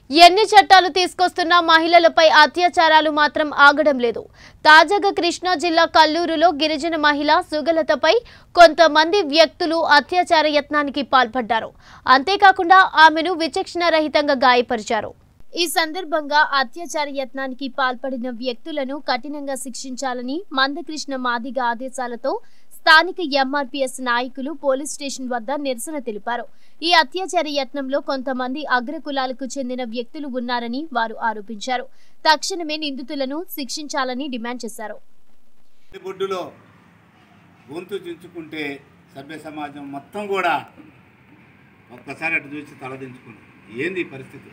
ఎన్ని చట్టాలు తీసుకొస్తున్నా మహిళలపై అత్యాచారాలు మాత్రం ఆగడం లేదు తాజాగా కృష్ణా జిల్లా కల్లూరులో గిరిజన మహిళ సుగలతపై కొంతమంది వ్యక్తులు అత్యాచార యత్నానికి పాల్పడ్డారు అంతేకాకుండా ఆమెను విచక్షణ రహితంగా గాయపరిచారు ఈ సందర్భంగా అత్యాచార యత్నానికి పాల్పడిన వ్యక్తులను కఠినంగా శిక్షించాలని మందకృష్ణ మాదిగ ఆదేశాలతో స్థానిక ఎంఆర్పీఎస్ నాయకులు పోలీస్ స్టేషన్ వద్ద నిరసన తెలిపారు ఈ అత్యాచార యత్నంలో కొంతమంది అగ్రకులాలకు చెందిన వ్యక్తులు ఉన్నారని వారు ఆరోపించారు తక్షణమే నిందితులను శిక్షించాలని డిమాండ్ చేశారు బొడ్డులో గొంతు చించుకుంటే సభ్య సమాజం మొత్తం కూడా ఒక్కసారి అటు చూసి తలదించుకుంది ఏంది ఈ పరిస్థితి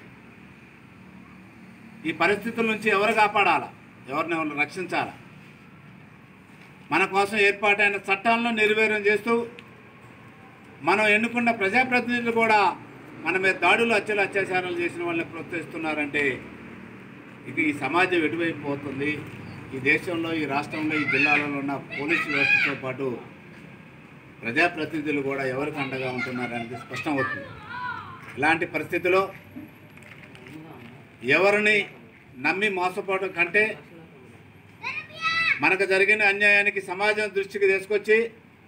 ఈ పరిస్థితుల నుంచి ఎవరు కాపాడాలా ఎవరిని ఎవరిని రక్షించాలా మన కోసం ఏర్పాటైన చట్టాలను నిర్వీర్యం చేస్తూ మనం ఎన్నుకున్న ప్రజాప్రతినిధులు కూడా మన మీద దాడులు హత్యలు అత్యాచారాలు చేసిన వాళ్ళని ప్రోత్సహిస్తున్నారంటే ఇక ఈ సమాజం ఎటువైపు పోతుంది ఈ దేశంలో ఈ రాష్ట్రంలో ఈ జిల్లాలలో ఉన్న పోలీసు వ్యవస్థతో పాటు ప్రజాప్రతినిధులు కూడా ఎవరికి అండగా ఉంటున్నారనేది స్పష్టం అవుతుంది ఇలాంటి పరిస్థితిలో ఎవరిని నమ్మి మోసపోవడం కంటే మనకు జరిగిన అన్యాయానికి సమాజం దృష్టికి తీసుకొచ్చి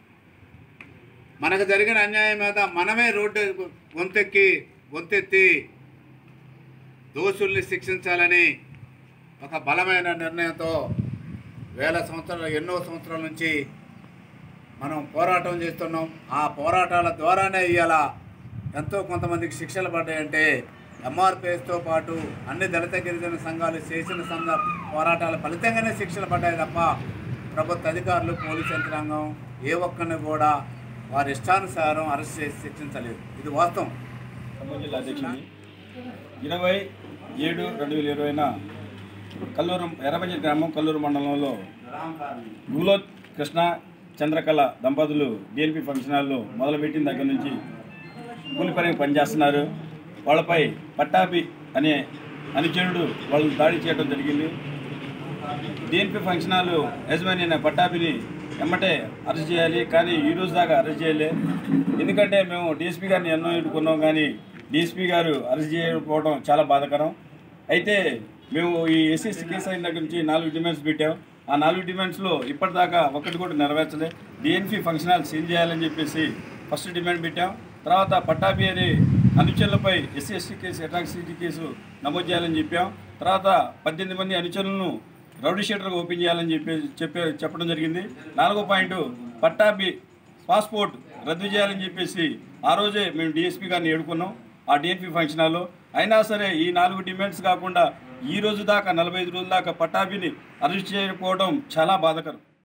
మనకు జరిగిన అన్యాయం మీద మనమే రోడ్డు గొంతెక్కి గొంతెత్తి దోషుల్ని శిక్షించాలని ఒక బలమైన నిర్ణయంతో వేల సంవత్సరాలు ఎన్నో సంవత్సరాల నుంచి మనం పోరాటం చేస్తున్నాం ఆ పోరాటాల ద్వారానే ఇవాళ ఎంతో కొంతమందికి శిక్షలు పడ్డాయంటే ఎంఆర్పిఎస్తో పాటు అన్ని దళిత గిరిజన సంఘాలు చేసిన సంఘ పోరాటాల ఫలితంగానే శిక్షలు పడ్డాయి తప్ప ప్రభుత్వ అధికారులు పోలీసు యంత్రాంగం ఏ ఒక్కరిని కూడా వారి ఇష్టానుసారం అరెస్ట్ చేసి శిక్షించలేదు ఇది వాస్తవం ఖమ్మం జిల్లా అధ్యక్షుడిని ఇరవై ఏడు రెండు వేల ఇరవైన కల్లూరు ఎర్రబంజి గ్రామం కల్లూరు మండలంలో గులో కృష్ణ చంద్రకళ దంపతులు డిఎల్పి ఫంక్షన్ హాల్లో మొదలుపెట్టిన దగ్గర నుంచి కూలి పనికి పనిచేస్తున్నారు వాళ్ళపై పట్టాభి అనే అనుచరుడు వాళ్ళని దాడి చేయడం జరిగింది డిఎన్పి ఫంక్షన్ హాల్ యజమాని అయిన పట్టాభిని ఎమ్మటే అరెస్ట్ చేయాలి కానీ ఈ రోజు దాకా అరెస్ట్ చేయలే ఎందుకంటే మేము డిఎస్పీ గారిని ఎన్నో ఎన్నుకున్నాం కానీ డిఎస్పీ గారు అరెస్ట్ చేయకపోవడం చాలా బాధాకరం అయితే మేము ఈ ఎస్ఎస్సీ కేసు అయిన దగ్గర నుంచి నాలుగు డిమాండ్స్ పెట్టాం ఆ నాలుగు డిమాండ్స్లో ఇప్పటిదాకా ఒకటి కూడా నెరవేర్చలే డిఎన్పి ఫంక్షన్ హాల్ సీల్ చేయాలని చెప్పేసి ఫస్ట్ డిమాండ్ పెట్టాం తర్వాత పట్టాభి అనే అనుచరులపై SC ST case atrocity case నమోదు చేయాలని చెప్పాం తర్వాత పద్దెనిమిది మంది అనుచరులను రౌడీ షీటర్గా ఓపెన్ చేయాలని చెప్పి చెప్పే చెప్పడం జరిగింది నాలుగో పాయింట్ పట్టాభి పాస్పోర్ట్ రద్దు చేయాలని చెప్పేసి ఆ రోజే మేము డిఎస్పీ గారిని ఏడుకున్నాం ఆ డిఎన్పి ఫంక్షన్ హాల్లో అయినా సరే ఈ నాలుగు డిమాండ్స్ కాకుండా ఈ రోజు దాకా నలభై ఐదు రోజుల దాకా పట్టాభిని అరెస్ట్ చేయకపోవడం చాలా బాధాకరం